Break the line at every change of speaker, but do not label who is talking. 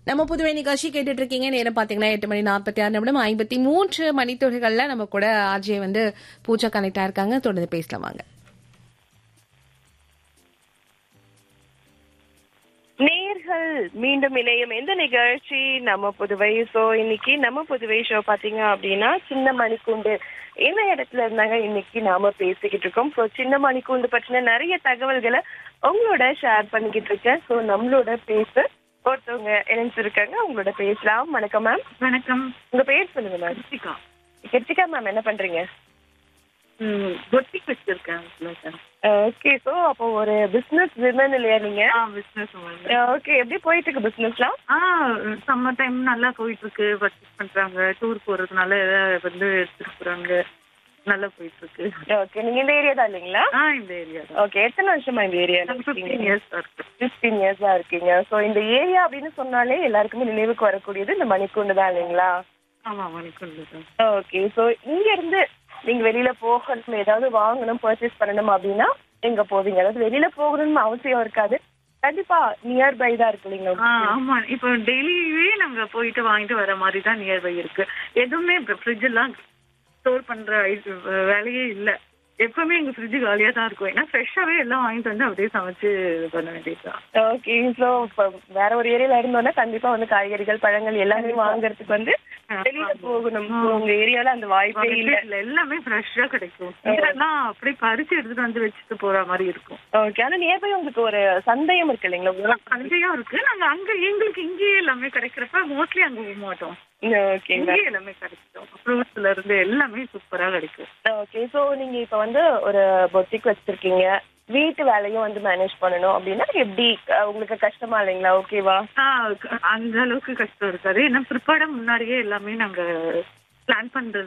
நம்ம புதுவை நிகழ்ச்சி கேட்டுட்டு இருக்கீங்க நேரம் பாத்தீங்கன்னா எட்டு மணி நாற்பத்தி ஆறு நிமிடம் ஐம்பத்தி மூன்று மணித்துறைகள்ல நம்ம கூட ஆர்ஜே வந்து பூஜா கனெக்டா இருக்காங்க தொடர்ந்து பேசலாம் வாங்க
நேர்கள் மீண்டும் இணையும் எந்த நிகழ்ச்சி நம்ம புதுவை ஸோ இன்னைக்கு நம்ம புதுவை ஷோ பாத்தீங்க அப்படின்னா சின்ன மணிக்கூண்டு என்ன இடத்துல இருந்தாங்க இன்னைக்கு நாம பேசிக்கிட்டு இருக்கோம் ஸோ சின்ன மணிக்கூண்டு பற்றின நிறைய தகவல்களை உங்களோட ஷேர் பண்ணிக்கிட்டு இருக்கேன் ஸோ நம்மளோட பேச ஒருத்தவங்க இணைஞ்சிருக்காங்க அவங்களோட பேசலாம் வணக்கம் மேம்
வணக்கம்
உங்க பேர் சொல்லுங்க மேம்
ரித்திகா
கிருத்திகா மேம் என்ன பண்றீங்க
ம் பொட்டிக் வச்சிருக்கேன் சார்
ஓகே ஸோ அப்போ ஒரு பிசினஸ் விமன் இல்லையா நீங்க
ஆ பிஸ்னஸ்
ஓகே எப்படி போயிட்டு இருக்கு பிசினஸ்லாம்
ஆ சம்மர் டைம் நல்லா போயிட்டு இருக்கு பர்ச்சேஸ் பண்றாங்க டூர் போறதுனால வந்து எடுத்துட்டு போறாங்க நல்லா போயிட்டு இருக்கு
ஓகே நீங்க இந்த ஏரியா தான் இல்லைங்களா
ஆ இந்த ஏரியா தான்
ஓகே எத்தனை வருஷமா இந்த ஏரியா
ஃபிஃப்டீன் இயர்ஸ் இருக்கு
ஃபிஃப்டீன் இயர்ஸா இருக்கீங்க ஸோ இந்த ஏரியா அப்படின்னு சொன்னாலே எல்லாருக்குமே நினைவுக்கு வரக்கூடியது இந்த மணிக்கூண்டு தான் இல்லைங்களா
ஆமா வணக்கம் சார்
ஓகே ஸோ இங்க இருந்து நீங்க வெளியில போகணும் ஏதாவது வாங்கணும் பர்ச்சேஸ் பண்ணணும் அப்படின்னா எங்க போவீங்க அதாவது வெளியில போகணும்னு அவசியம் இருக்காது கண்டிப்பா நியர்பை தான் இருக்கு
ஆ
இல்லைங்களா
ஆமா இப்போ டெய்லியே நாங்க போயிட்டு வாங்கிட்டு வர மாதிரி தான் நியர்பை இருக்கு எதுவுமே ஃப்ரிட்ஜ் எல்லாம் ஸ்டோர் பண்ற இது, வேலையே இல்ல எப்பவுமே எங்க ஃப்ரிட்ஜ் காலியா தான் இருக்கும் ஏன்னா ஃப்ரெஷ்ஷாவே எல்லாம் வாங்கிட்டு வந்து அப்படியே சமைச்சு இது பண்ண வேண்டியதுதான்
ஓகே ஸோ இப்போ வேற ஒரு ஏரியால இருந்தோம்னா கண்டிப்பா வந்து காய்கறிகள் பழங்கள் எல்லாமே வாங்குறதுக்கு வந்து வெளியில போகணும் So, உங்க ஏரியால அந்த வாய்ப்பே இல்ல
இல்ல எல்லாமே ஃப்ரெஷ்ஷா கிடைக்கும் இதெல்லாம் அப்படியே பறிச்சு எடுத்துட்டு வந்து வச்சுட்டு போற மாதிரி இருக்கும்
ஓகே ஆனா நியர்பை உங்களுக்கு ஒரு சந்தேகம் இருக்கு இல்லைங்களா
சந்தையும் இருக்கு நாங்க அங்க எங்களுக்கு இங்கேயே எல்லாமே கிடைக்கிறப்ப மோஸ்ட்லி அங்க போக மாட்டோம்
ஓகேங்க
இங்கேயே எல்லாமே கிடைக்கும் ஃப்ரூட்ஸ்ல இருந்து எல்லாமே சூப்பரா கிடைக்கும்
ஓகே ஸோ நீங்க இப்ப வந்து ஒரு பொட்டிக் வச்சிருக்கீங்க வீட்டு வேலையும் வந்து மேனேஜ் பண்ணணும் அப்படின்னா எப்படி அஹ் உங்களுக்கு கஷ்டமா இல்லைங்களா ஓகேவா
ஆ, அந்த அளவுக்கு கஷ்டம் இருக்காது ஏன்னா ப்ரிப்பேர்டா முன்னாடியே எல்லாமே நாங்க பிளான் பண்றது